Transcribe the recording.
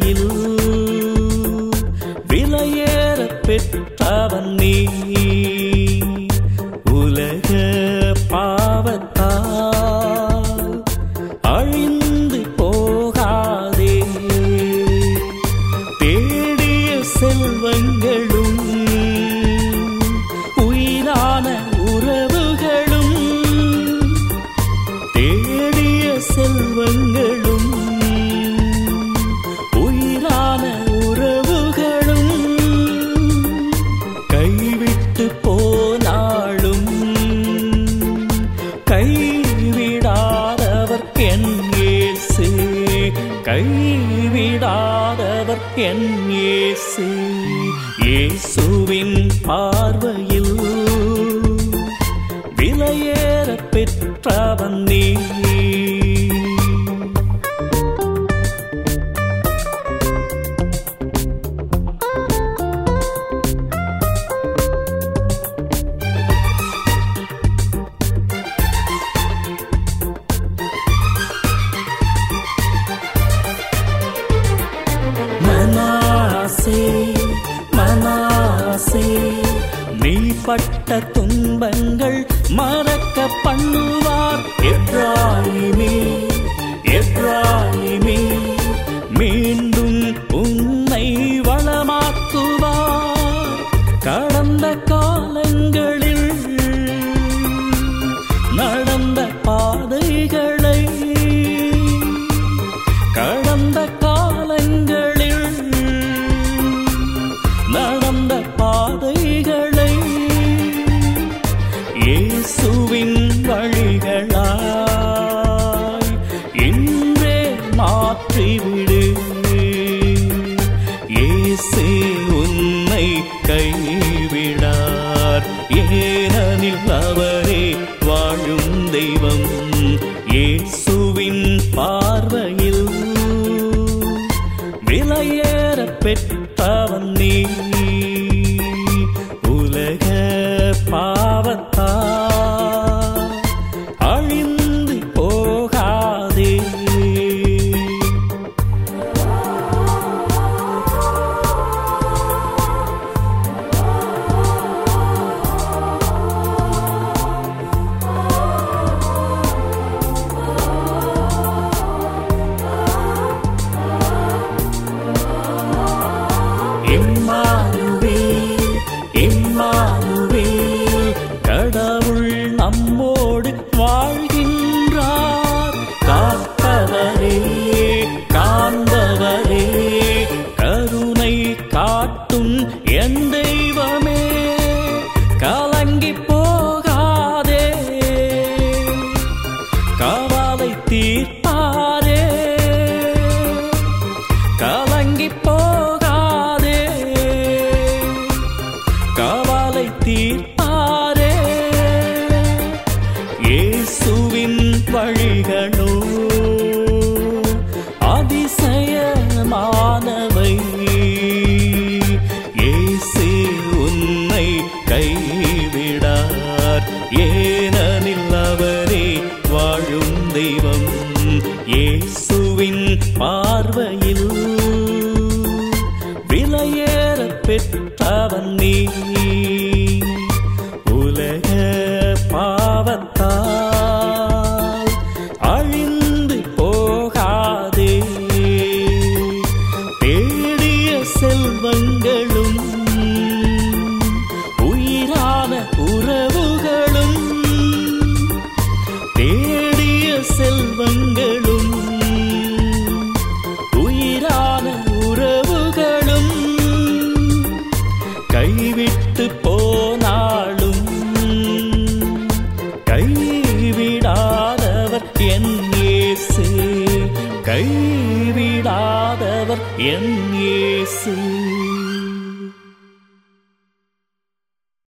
பார்வையில் விலையேற பெற்றவன் நீ உலக பாவத்தால் அழிந்து போகாதே தேடிய செல்வங்களும் உயிரான உறவுகளும் தேடிய செல்வங்களும் உயிரான உறவுகளும் கைவிட்டு போனாலும் கைவிடாதவர் என் இயேசு கைவிடாதவர் என் இயேசு இயேசுவின் பார்வையில் விலையேற பெற்றவன் நீ மனாசே மனாசே நீ பட்ட துன்பங்கள் மறக்க பண்ணுவார் எப்ராயிமே எப்ராயிமே மீண்டும் உன்னை வளமாக்குவார் கடந்த காலங்களில் நடந்த பாதைகளை கடந்த காலங்களில் நடந்த பாதைகளை இயேசுவின் வழிகளாய் இன்றே மாற்றிவிடு இயேசு உன்னை கைவிடார் ஏனெனில் அவரே வாழும் தெய்வம் இயேசுவின் பார்வையில் விலையேற பெற்றவன் நீ உலக பாவத்தா அழிந்து போகாதே இம்மானுவேல் இம்மானுவேல் கடவுள் நம்மோடு வாழ்கின்றார் காப்பவரே காண்பவரே கருணை காட்டும் என் தெய்வமே கலங்கி போகாதே காவாலை தீர்ப்பாரே கலங்கி போகாதே காவாலை தீர்ப்பாரே இயேசுவின் வழிகளோ அதிசயமானவை இயேசு உன்னை கைவிடார் ஏனெனில் அவரே வாழும் தெய்வம் இயேசுவின் பார்வையில் விலையேற பெற்றவன் நீ உலக பாவத்தால் அழிந்து போகாதே தேடிய செல்வங்களும் உயிரான உறவுகளும் தேடிய செல்வங்களும் உயிரான உறவுகளும் கைவிட்டு போனாலும் கைவிடாதவர் என் இயேசு கைவிடாதவர் என் இயேசு